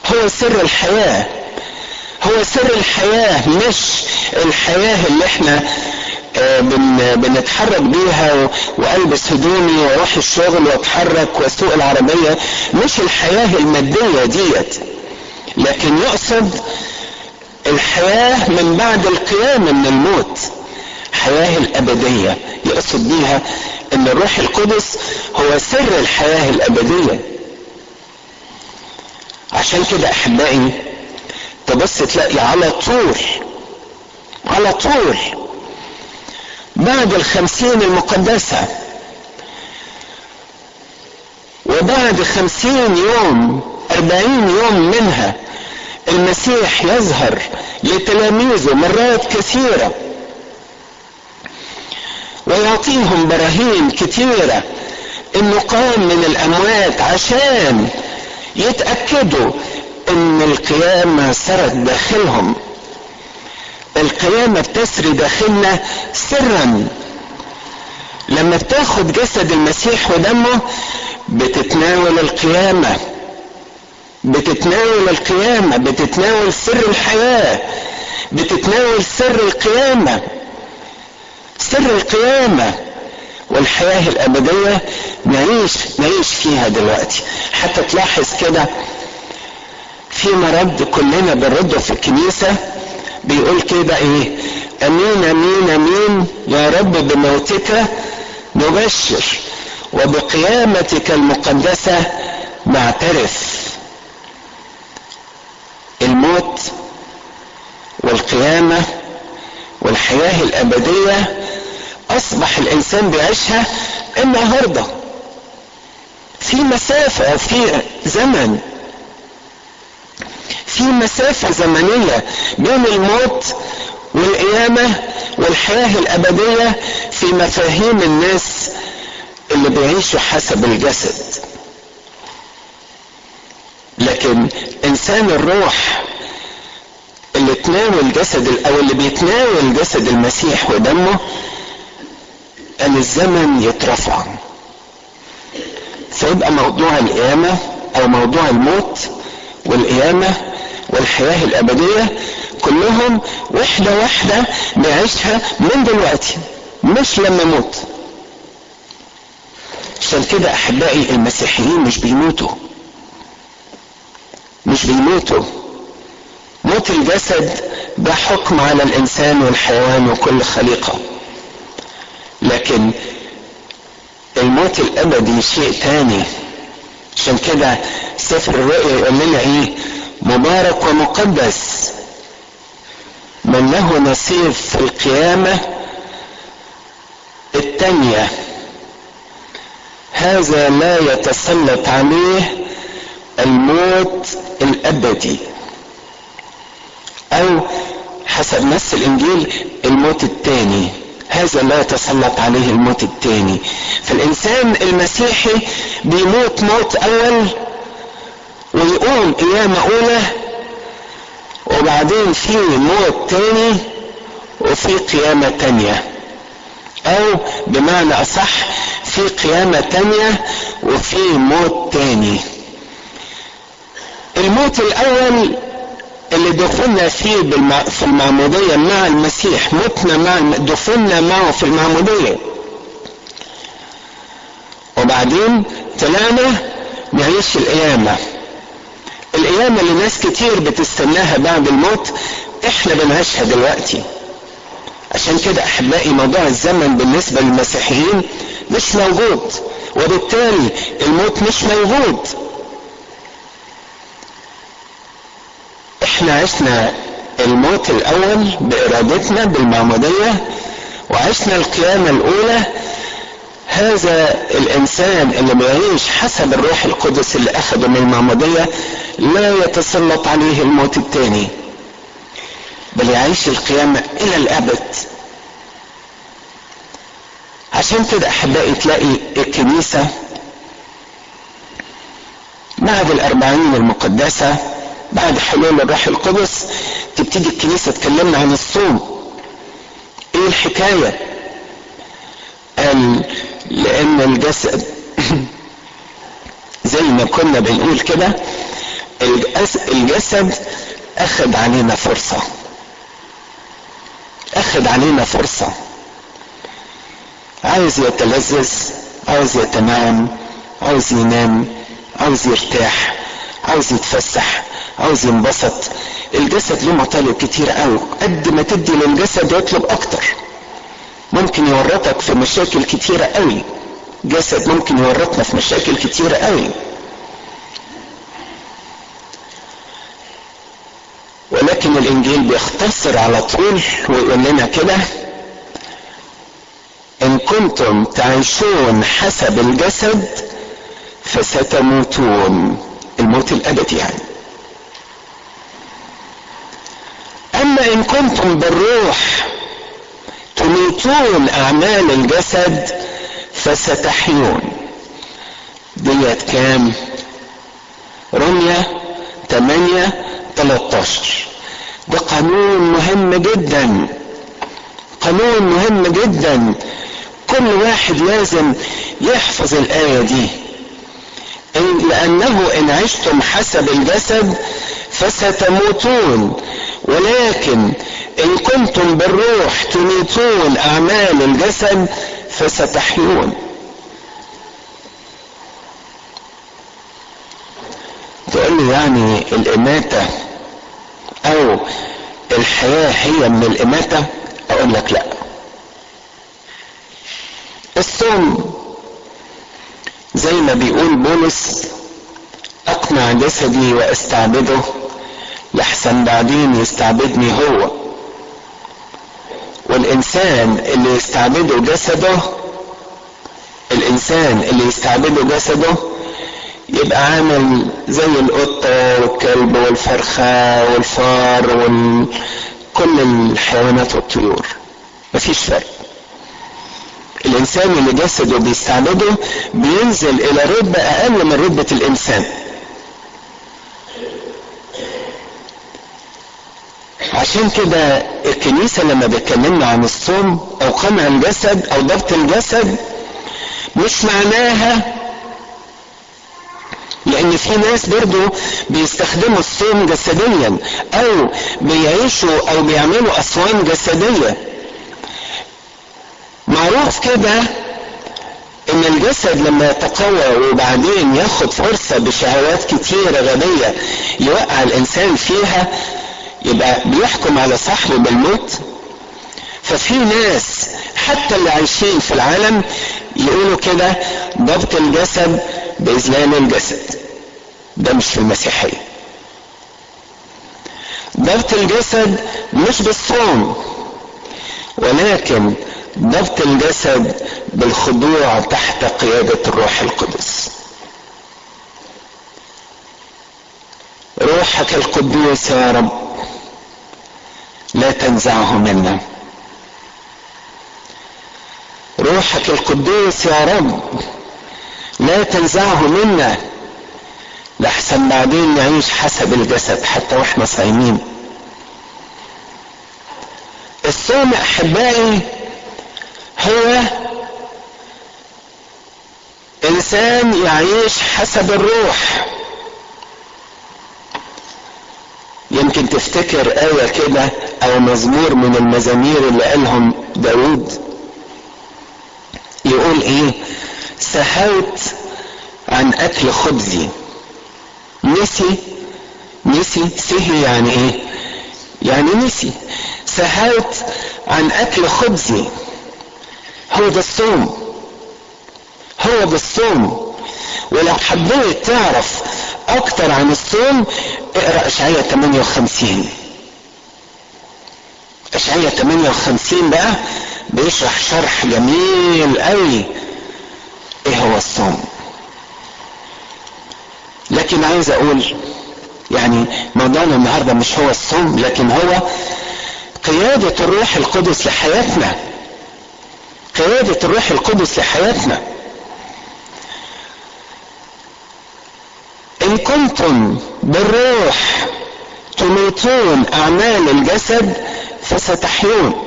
هو سر الحياة هو سر الحياة مش الحياة اللي احنا آه بن بنتحرك بيها والبس هدومي واروح الشغل واتحرك واسوق العربية مش الحياة المادية ديت لكن يقصد الحياة من بعد القيام من الموت حياة الأبدية يقصد بيها ان الروح القدس هو سر الحياة الأبدية عشان كده أحبائي تبص تلاقي على طول على طول بعد الخمسين المقدسة وبعد خمسين يوم أربعين يوم منها المسيح يظهر لتلاميذه مرات كثيرة ويعطيهم براهين كثيرة انه قام من الاموات عشان يتأكدوا ان القيامة سرت داخلهم القيامة بتسري داخلنا سرا لما بتاخد جسد المسيح ودمه بتتناول القيامة بتتناول القيامة بتتناول سر الحياة بتتناول سر القيامة سر القيامة والحياة الأبدية نعيش نعيش فيها دلوقتي حتى تلاحظ كده في مرض كلنا بنرده في الكنيسة بيقول كده ايه امين امين امين يا رب بموتك نبشر وبقيامتك المقدسة نعترف الموت والقيامة والحياة الأبدية أصبح الإنسان بيعيشها النهاردة في مسافة أو في زمن في مسافة زمنية بين الموت والقيامة والحياة الأبدية في مفاهيم الناس اللي بيعيشوا حسب الجسد لكن إنسان الروح اللي تناول جسد أو اللي بيتناول جسد المسيح ودمه أن الزمن يترفع فيبقى موضوع القيامة أو موضوع الموت والقيامة والحياة الأبدية كلهم وحدة واحدة نعيشها من دلوقتي مش لما موت عشان كده أحبائي المسيحيين مش بيموتوا مش بيموتوا موت الجسد ده حكم على الإنسان والحيوان وكل خليقة لكن الموت الأبدي شيء تاني عشان كده سفر الرؤيا يقول لنا ايه مبارك ومقدس من له نصيب في القيامة التانية هذا لا يتسلط عليه الموت الأبدي أو حسب نص الإنجيل الموت الثاني هذا لا يتسلط عليه الموت الثاني فالإنسان المسيحي بيموت موت أول ويقوم قيامة أولى وبعدين في موت تاني وفي قيامة تانية أو بمعنى أصح في قيامة تانية وفي موت تاني الموت الأول اللي دفنا فيه بالمع... في المعمودية مع المسيح متنا مع الم... دفنا معه في المعمودية وبعدين طلعنا نعيش القيامة القيامة اللي ناس كتير بتستناها بعد الموت احنا بنعيشها دلوقتي عشان كده احبائي موضوع الزمن بالنسبة للمسيحيين مش موجود وبالتالي الموت مش موجود احنا عشنا الموت الاول بارادتنا بالمعمودية وعشنا القيامة الاولى هذا الانسان اللي بيعيش حسب الروح القدس اللي اخذه من المعمودية لا يتسلط عليه الموت الثاني بل يعيش القيامة الى الابد عشان كده احبائي تلاقي الكنيسة بعد الاربعين المقدسة بعد حلول الروح القدس تبتدي الكنيسة تكلمنا عن الصوم ايه الحكاية قال لان الجسد زي ما كنا بنقول كده الجسد اخذ علينا فرصة اخذ علينا فرصة عايز يتلذذ عاوز يتنام عاوز ينام عاوز يرتاح عاوز يتفسح عاوز ينبسط الجسد له مطالب كتير قوي قد ما تدي للجسد يطلب اكتر ممكن يورطك في مشاكل كتيرة قوي جسد ممكن يورطنا في مشاكل كتيرة قوي ولكن الانجيل بيختصر على طول ويقول لنا كده ان كنتم تعيشون حسب الجسد فستموتون الموت الابدي يعني اما ان كنتم بالروح تميتون اعمال الجسد فستحيون ديت كام رمية 8 13 ده قانون مهم جدا قانون مهم جدا كل واحد لازم يحفظ الآية دي إن لأنه إن عشتم حسب الجسد فستموتون ولكن إن كنتم بالروح تميتون أعمال الجسد فستحيون تقول لي يعني الإماتة أو الحياة هي من الإماتة أقول لك لأ الصوم زي ما بيقول بولس اقنع جسدي واستعبده لحسن بعدين يستعبدني هو والانسان اللي يستعبده جسده الانسان اللي يستعبده جسده يبقى عامل زي القطة والكلب والفرخة والفار وكل الحيوانات والطيور مفيش فرق الانسان اللي جسده بيستعبده بينزل الى رتبة اقل من رتبة الانسان عشان كده الكنيسة لما بتكلمنا عن الصوم او قمع الجسد او ضبط الجسد مش معناها لان في ناس برضو بيستخدموا الصوم جسديا او بيعيشوا او بيعملوا اصوام جسديه معروف كده ان الجسد لما يتقوى وبعدين ياخد فرصة بشهوات كتيرة غبية يوقع الانسان فيها يبقى بيحكم على صاحبه بالموت ففي ناس حتى اللي عايشين في العالم يقولوا كده ضبط الجسد بإذلال الجسد ده مش في المسيحية ضبط الجسد مش بالصوم ولكن ضبط الجسد بالخضوع تحت قيادة الروح القدس روحك القدوس يا رب لا تنزعه منا روحك القدوس يا رب لا تنزعه منا لحسن بعدين نعيش حسب الجسد حتى واحنا صايمين الصوم احبائي هو انسان يعيش حسب الروح يمكن تفتكر آية كده أو مزمور من المزامير اللي قالهم داود يقول إيه سهوت عن أكل خبزي نسي نسي سهي يعني إيه يعني نسي سهوت عن أكل خبزي هو ده الصوم هو ده الصوم ولو حبيت تعرف اكتر عن الصوم اقرا اشعياء 58 اشعياء 58 بقى بيشرح شرح جميل قوي ايه هو الصوم لكن عايز اقول يعني موضوعنا النهارده مش هو الصوم لكن هو قيادة الروح القدس لحياتنا قيادة الروح القدس لحياتنا إن كنتم بالروح تميتون أعمال الجسد فستحيون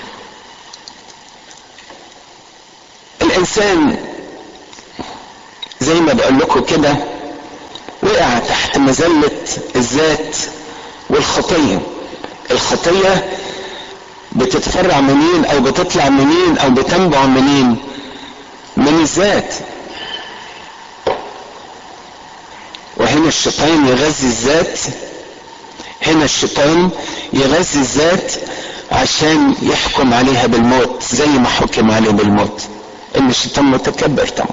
الإنسان زي ما بقول لكم كده وقع تحت مذلة الذات والخطية الخطية بتتفرع منين او بتطلع منين او بتنبع منين من الذات وهنا الشيطان يغذي الذات هنا الشيطان يغذي الذات عشان يحكم عليها بالموت زي ما حكم عليه بالموت ان الشيطان متكبر طبعا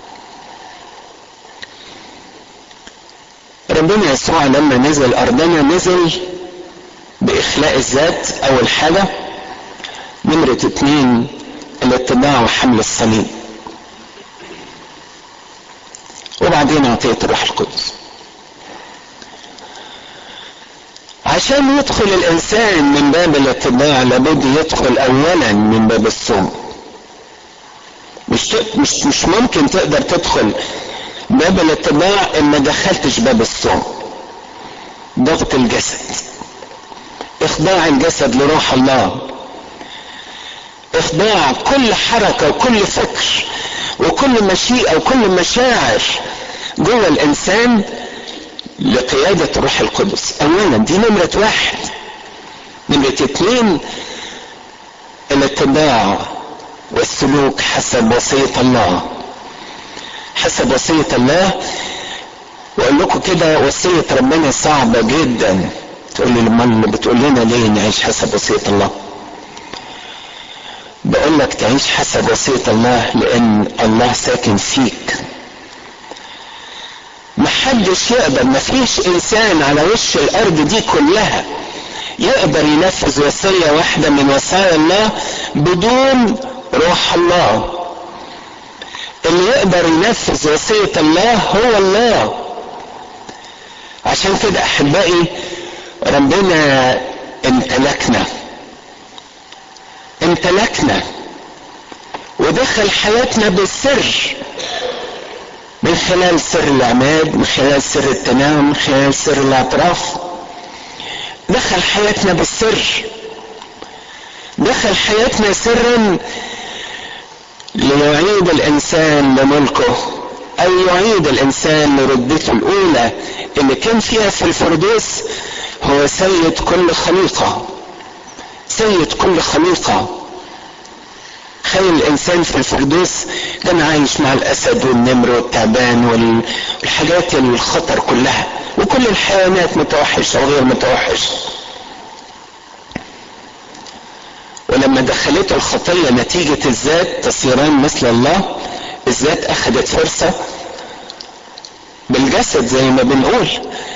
ربنا يسوع لما نزل ارضنا نزل باخلاء الذات اول حاجه نمرة اتنين الاتباع وحمل الصليب وبعدين عطية الروح القدس عشان يدخل الانسان من باب الاتباع لابد يدخل اولا من باب الصوم مش مش مش ممكن تقدر تدخل باب الاتباع ان ما دخلتش باب الصوم ضغط الجسد اخضاع الجسد لروح الله اخضاع كل حركة وكل فكر وكل مشيئة وكل مشاعر جوه الانسان لقيادة الروح القدس اولا دي نمرة واحد نمرة اتنين الاتباع والسلوك حسب وصية الله حسب وصية الله واقول لكم كده وصية ربنا صعبة جدا تقول لي لما بتقول لنا ليه نعيش حسب وصية الله بقول لك تعيش حسب وصية الله لان الله ساكن فيك محدش يقدر مفيش انسان على وش الارض دي كلها يقدر ينفذ وصية واحدة من وصايا الله بدون روح الله اللي يقدر ينفذ وصية الله هو الله عشان كده احبائي ربنا امتلكنا امتلكنا ودخل حياتنا بالسر من خلال سر العماد من خلال سر التناوم من خلال سر الاعتراف دخل حياتنا بالسر دخل حياتنا سرا ليعيد الانسان لملكه او يعيد الانسان لرتبته الاولى اللي كان فيها في الفردوس هو سيد كل خليقه سيد كل خليقه تخيل الانسان في الفردوس كان عايش مع الاسد والنمر والتعبان والحاجات الخطر كلها وكل الحيوانات متوحشة وغير متوحشة ولما دخلته الخطية نتيجة الذات تصيران مثل الله الذات اخذت فرصة بالجسد زي ما بنقول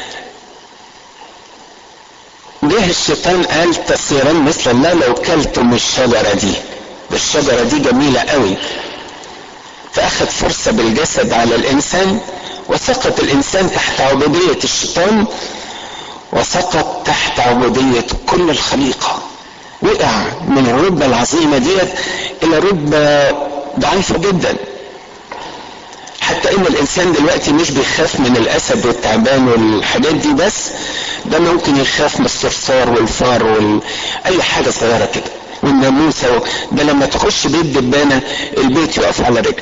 جه الشيطان قال تصيران مثل الله لو كلتم الشجرة دي الشجرة دي جميلة قوي فأخذ فرصة بالجسد على الإنسان وسقط الإنسان تحت عبودية الشيطان وسقط تحت عبودية كل الخليقة وقع من الرتبة العظيمة ديت إلى رتبة ضعيفة جدا حتى ان الانسان دلوقتي مش بيخاف من الاسد والتعبان والحاجات دي بس ده ممكن يخاف من الصرصار والفار وال... اي حاجة صغيرة كده والناموسة ده لما تخش بيت دبانة البيت يقف على رجل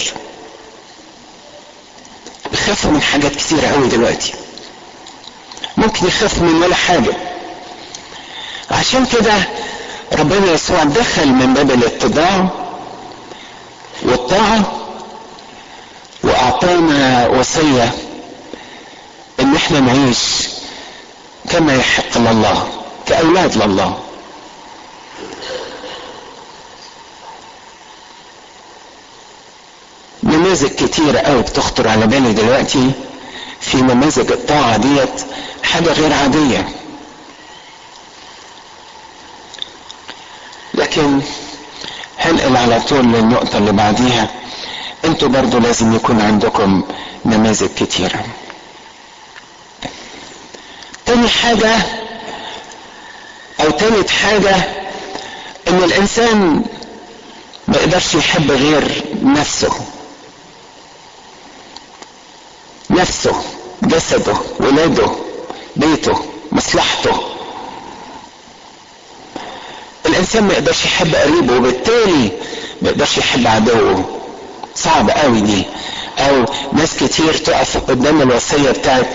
بيخافوا من حاجات كتيرة قوي دلوقتي ممكن يخافوا من ولا حاجة عشان كده ربنا يسوع دخل من باب الاتباع والطاعة واعطانا وصية ان احنا نعيش كما يحق لله كاولاد لله نماذج كتيرة قوي بتخطر على بالي دلوقتي في نماذج الطاعة ديت حاجة غير عادية لكن هنقل على طول للنقطة اللي بعديها انتوا برضو لازم يكون عندكم نماذج كتيرة تاني حاجة او تالت حاجة ان الانسان ما يقدرش يحب غير نفسه نفسه جسده ولاده بيته مصلحته الانسان ما يقدرش يحب قريبه وبالتالي ما يقدرش يحب عدوه صعب قوي دي او ناس كتير تقف قدام الوصية بتاعت